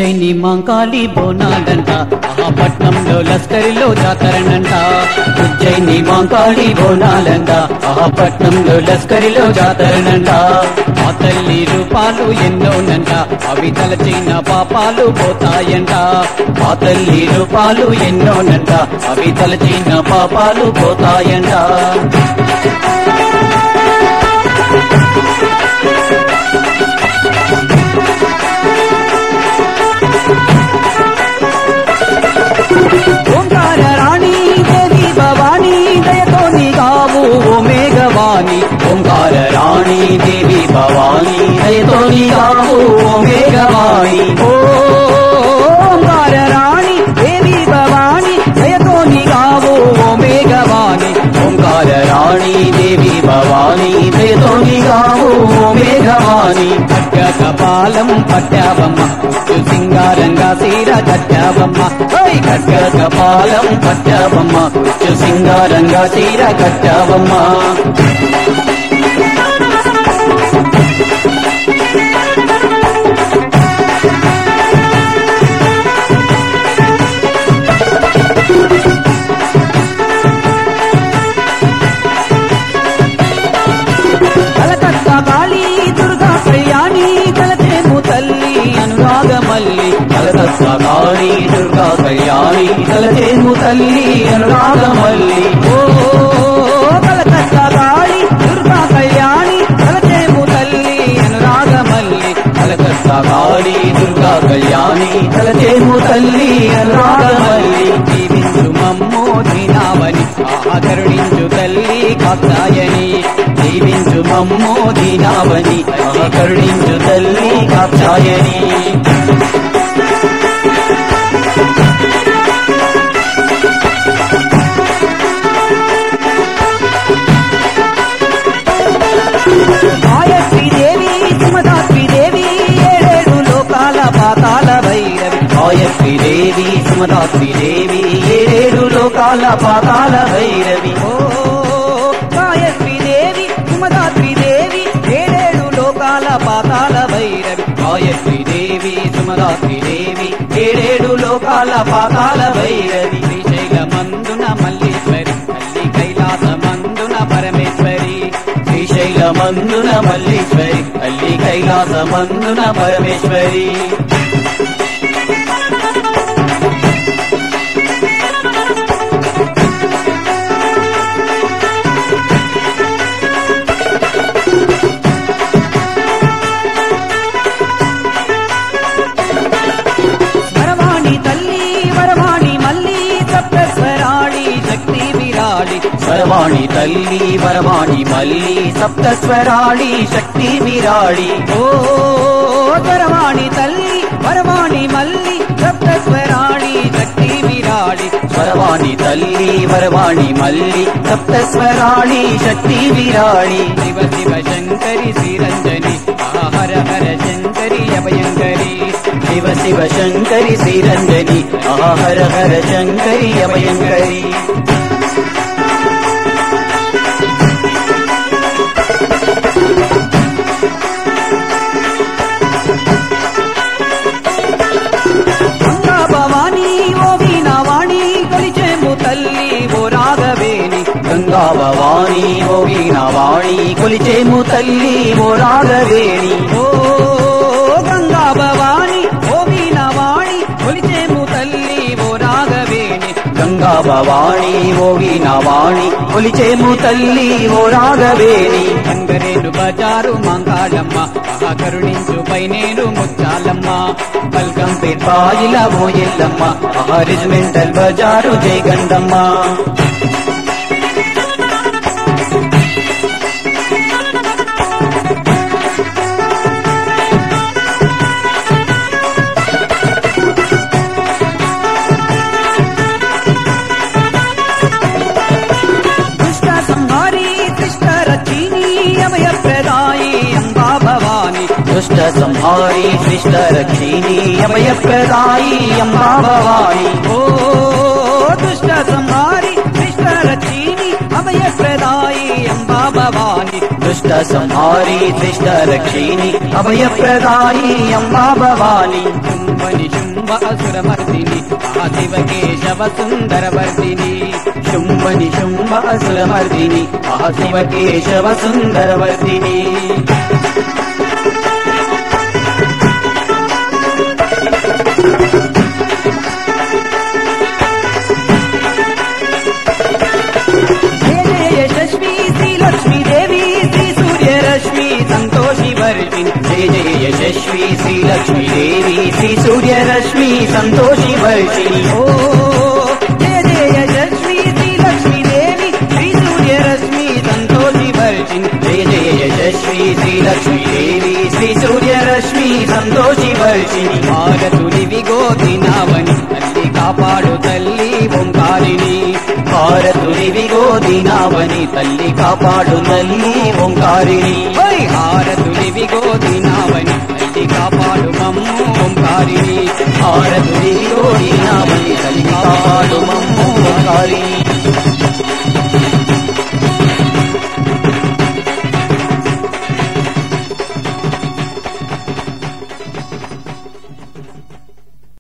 ఉజ్జయిని మాంకాళి బోనాలంట మహాపట్నంలో లస్కరిలో జాతరనంట ఉజ్జయిని మాంకాళి బోనాలంట మహాపట్నంలో లస్కరిలో జాతరనంట ఆ తల్లి రూపాలు ఎన్నోనంట అవి తలచిన పాపాలు పోతాయంట ఆ తల్లి రూపాలు ఎన్నోనంట అవి తలచిన పాపాలు పోతాయంట ఓంకార రాణి దేవి భవానీ దయతో నీగావు ఓ మేఘవాణి ఓంకార రాణి దేవి భవానీ దయతో నీగావు ఓ మేఘవాణి ఓంకార రాణి దేవి భవానీ దయతో నీగావు ఓ మేఘవాణి ఓంకార రాణి దేవి భవానీ దయతో నీగావు ఓ మేఘవాణి పట్ట కపాలం పట్టావమ్మ ముత్తు సింగారంగా సీర కట్టావమ్మ ఓయ్ ఖడ్గ కపాలం పట్టావమ్మ ముత్తు సింగారంగా సీర కట్టావమ్మ కలకత్తా కాళీ దుర్గా కళ్యాణి కలచేము తల్లి అనురాగమల్లి కలకత్తా కాళీ దుర్గా కళ్యాణి కలచేము తల్లి అనురాగమల్లి ఓ కలకత్తా కాళీ దుర్గా కళ్యాణి కలచేము తల్లి అనురాగమల్లి కలకత్తా కాళీ దుర్గా కళ్యాణి కలచేము తల్లి అనురాగమల్లి జీవించు మమ్మో దినావని ఆదరుణించు తల్లి కాత్యాయని దీవించు మమ్మో దీనావని కరుణించు తల్లి కాత్యాయని గాయత్రి దేవి సుమదాత్రి దేవి ఏడేడు లోకాల పాతాల భైరవి గాయత్రి దేవి సుమదాత్రి దేవి ఏడేడు లోకాల పాతాల భైరవి ఓ గాయత్రి దేవి సుమదాత్రి దేవి ఏడేడు లోకాల పాతాల భైరవి గాయత్రి దేవి సుమదాత్రి దేవి ఏడేడు లోకాల పాతాల భైరవి శ్రీశైల మందున మల్లీశ్వరి తల్లి కైలాస మందున పరమేశ్వరి శ్రీశైల మందున మల్లీశ్వరి తల్లి కైలాస మందున పరమేశ్వరి వరవాణి తల్లి వరవాణి మల్లి సప్తస్వరాళి శక్తి విరాళి వరవాణి తల్లి వరవాణి మల్లి సప్తస్వరాళి శక్తి విరాళి ఓ వరవాణి తల్లి వరవాణి మల్లి సప్తస్వరాళి శక్తి విరాళి వరవాణి తల్లి వరవాణి మల్లి సప్తస్వరాళి శక్తి విరాళి శివ శివ శంకరి శ్రీరంజని ఆ హర హర శంకరి అభయంకరి శివ శివ శంకరి శ్రీరంజని ఆ హర హర శంకరి అభయంకరి గంగా భవానీ ఓ వీణావాణి కొలిచేము తల్లి ఓ రాఘవేణి గంగా భవానీ ఓ వీణావాణి కొలిచేము తల్లి ఓ రాఘవేణి ఓ గంగా భవానీ ఓ వీణావాణి కొలిచేము తల్లి ఓ రాఘవేణి గంగా భవానీ ఓ వీణావాణి కొలిచేము తల్లి ఓ రాఘవేణి గంగరేను బజారు మంగాళమ్మ కరుణించు పైనేరు ముచ్చాలమ్మ పల్కం పేపాయిల మోయల్లమ్మ రిజిమెంటల్ బజారు జయగండమ్మ దుష్ట సంహారి కృష్ణ రచిని అభయ ప్రదాయి అంబా భవాని దుష్ట సంహారి కృష్ణ రక్షిణి అభయ ప్రదాయి అంబా భవాని ఓ దుష్ట సంహారి కృష్ణ రచిని అభయ ప్రదాయి అంబా భవాని దుష్ట దుష్ట సంహారి శిష్ట రక్షిణి అభయప్రదాయి అంబా భవాని శుంభని శుంభ అసురమర్దిని మహాశివ కేశవ సుందరవర్దిని శుంభని శుంభ అసురమర్దిని మహాశివ కేశవ సుందరవర్దిని జయ జయ యశస్వి శ్రీ లక్ష్మీ దేవి శ్రీ సూర్యరశ్మి సంతోషి వర్షిణి జయ జయ యశస్వి శ్రీ లక్ష్మీ దేవి శ్రీ సూర్యరశ్మి సంతోషి వర్షిణి ఓ జయ జయ యశస్వి శ్రీ లక్ష్మీ దేవి శ్రీ సూర్యరశ్మి సంతోషి వర్షిణి జయ జయ యశస్వి శ్రీ లక్ష్మీ దేవి శ్రీ సూర్యరశ్మి సంతోషి వర్షిణి భారతుని విగోదినావని తల్లి కాపాడు తల్లి ఓంకారిని భారతుని విగోదినావని తల్లి కాపాడు తల్లి ఓంకారిణి ఓయ్ హారతుని విగోదినావని తల్లి కాపాడు మమ్ము ఓంకారిని భారతుని విగోదినావని తల్లి కాపాడు మమ్ము ఓంకారిని